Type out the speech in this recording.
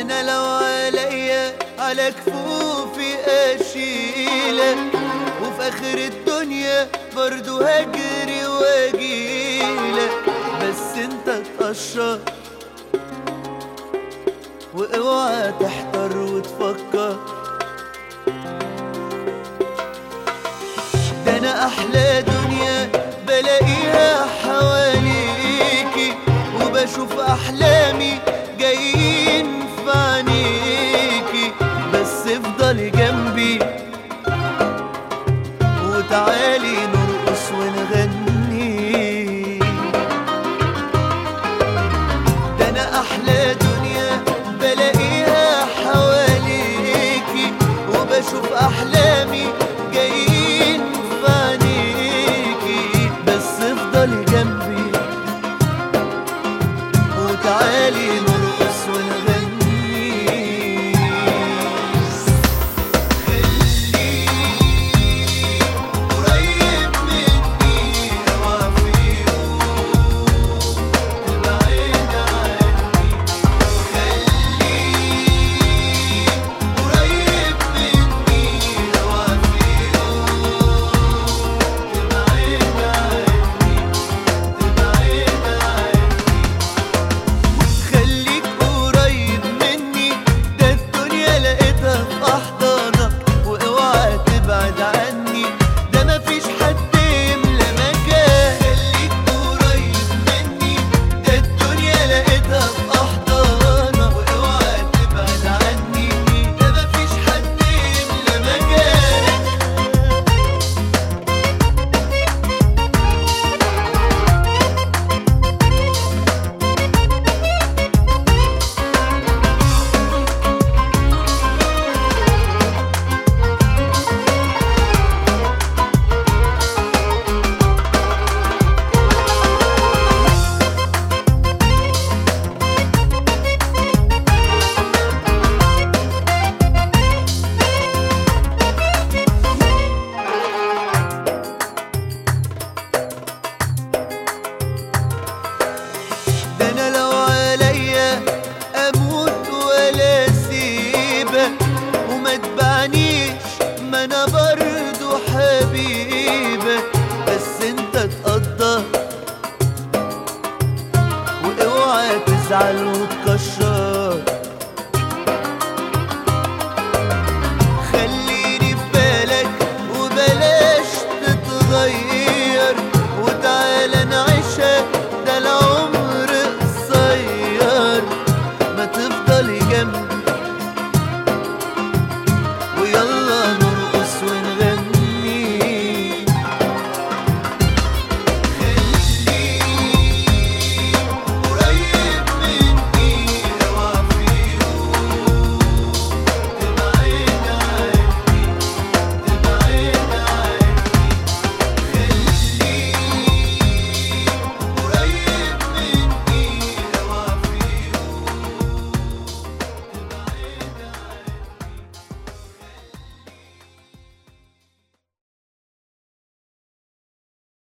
انا لو عليا على كفوفي اشيلك وفي اخر الدنيا برضو هجري واجيلك بس انت تقشر واوعى تحتار وتفكر ده انا احلى دنيا بلاقيها حواليكي وبشوف احلامي جايين في عينيكي بس افضلي جنبي وتعالي نرقص ونغني ده انا احلى دنيا بلاقيها حواليكي وبشوف احلامي جايين في عينيكي بس افضلي جنبي وتعالي نرقص ونغني خليك قريب مني اوعى في يوم تبعد عني خليك قريب مني اوعى في يوم تبعد عني تبعد عني خليك قريب مني ده الدنيا لقيتها في احضانك واوعى تبعد عني ده مفيش حد يملى مكان خليك قريب مني ده الدنيا لقيتها في احضانك واوعى تبعد عني ده مفيش حد يملى مكانك ده انا لو عليا اموت ولا اسيبك وما تبعنيش ما انا برضو حبيبك بس انت تقدر واوعى تزعل وتكشر